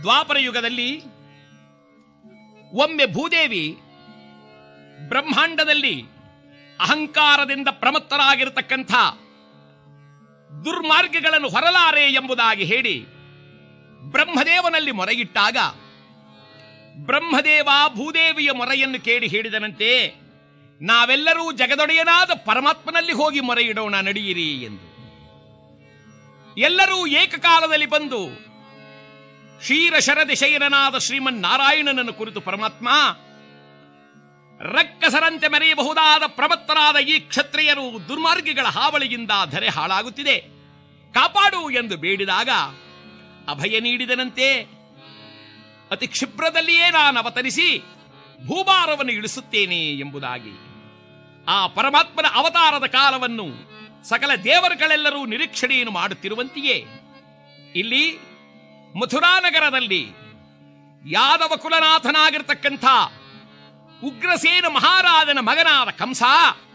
ದ್ವಾಪರ ಯುಗದಲ್ಲಿ ಒಮ್ಮೆ ಭೂದೇವಿ ಬ್ರಹ್ಮಾಂಡದಲ್ಲಿ ಅಹಂಕಾರದಿಂದ ಪ್ರಮತ್ತರಾಗಿರತಕ್ಕಂಥ ದುರ್ಮಾರ್ಗಗಳನ್ನು ಹೊರಲಾರೆ ಎಂಬುದಾಗಿ ಹೇಳಿ ಬ್ರಹ್ಮದೇವನಲ್ಲಿ ಮೊರೆಯಿಟ್ಟಾಗ ಬ್ರಹ್ಮದೇವ ಭೂದೇವಿಯ ಮೊರೆಯನ್ನು ಕೇಳಿ ಹೇಳಿದನಂತೆ ನಾವೆಲ್ಲರೂ ಜಗದೊಡೆಯನಾದ ಪರಮಾತ್ಮನಲ್ಲಿ ಹೋಗಿ ಮೊರೆ ಇಡೋಣ ನಡೆಯಿರಿ ಎಂದು ಎಲ್ಲರೂ ಏಕಕಾಲದಲ್ಲಿ ಬಂದು ಕ್ಷೀರಶರದಿ ಶಯನನಾದ ಶ್ರೀಮನ್ನಾರಾಯಣನನ್ನು ಕುರಿತು ಪರಮಾತ್ಮ ರಕ್ಕಸರಂತೆ ಮೆರೆಯಬಹುದಾದ ಪ್ರಮತ್ತರಾದ ಈ ಕ್ಷತ್ರಿಯರು ದುರ್ಮಾರ್ಗಿಗಳ ಹಾವಳಿಯಿಂದ ಧರೆ ಹಾಳಾಗುತ್ತಿದೆ ಕಾಪಾಡು ಎಂದು ಬೇಡಿದಾಗ ಅಭಯ ನೀಡಿದನಂತೆ ಅತಿ ಕ್ಷಿಪ್ರದಲ್ಲಿಯೇ ನಾನು ಅವತರಿಸಿ ಭೂಭಾರವನ್ನು ಇಳಿಸುತ್ತೇನೆ ಎಂಬುದಾಗಿ ಆ ಪರಮಾತ್ಮನ ಅವತಾರದ ಕಾಲವನ್ನು ಸಕಲ ದೇವರುಗಳೆಲ್ಲರೂ ನಿರೀಕ್ಷಣೆಯನ್ನು ಮಾಡುತ್ತಿರುವಂತೆಯೇ ಇಲ್ಲಿ ಮಥುರಾನಗರದಲ್ಲಿ ಯಾದವ ಕುಲನಾಥನಾಗಿರ್ತಕ್ಕಂಥ ಉಗ್ರಸೇನ ಮಹಾರಾಜನ ಮಗನಾದ ಕಂಸ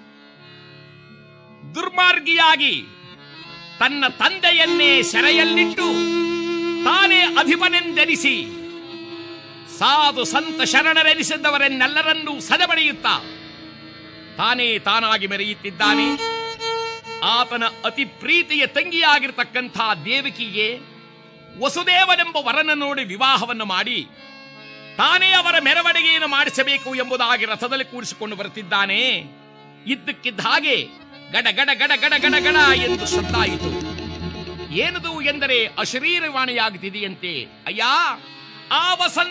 ದುರ್ಮಾರ್ಗಿಯಾಗಿ ತನ್ನ ತಂದೆಯನ್ನೇ ಸೆರೆಯಲ್ಲಿಟ್ಟು ತಾನೇ ಅಧಿಪನೆಂದೆನಿಸಿ ಸಾಧು ಸಂತ ಶರಣರೆನಿಸಿದವರನ್ನೆಲ್ಲರನ್ನೂ ಸದಬಡಿಯುತ್ತಾ ತಾನೇ ತಾನಾಗಿ ಮೆರೆಯುತ್ತಿದ್ದಾನೆ ಆತನ ಅತಿ ಪ್ರೀತಿಯ ತಂಗಿಯಾಗಿರ್ತಕ್ಕಂಥ ದೇವಕಿಗೆ ವಸುದೇವನೆಂಬ ವರನ ನೋಡಿ ವಿವಾಹವನ್ನು ಮಾಡಿ ತಾನೇ ಅವರ ಮೆರವಣಿಗೆಯನ್ನು ಮಾಡಿಸಬೇಕು ಎಂಬುದಾಗಿ ರಥದಲ್ಲಿ ಕೂರಿಸಿಕೊಂಡು ಬರುತ್ತಿದ್ದಾನೆ ಇದ್ದಕ್ಕಿದ್ದ ಹಾಗೆ ಗಡ ಗಡ ಗಡ ಗಡ ಗಡ ಗಡ ಎಂದು ಶಬ್ದಾಯಿತು ಏನದು ಎಂದರೆ ಅಶರೀರವಾಣಿಯಾಗುತ್ತಿದೆಯಂತೆ ಅಯ್ಯ ಆ ವಸಂತ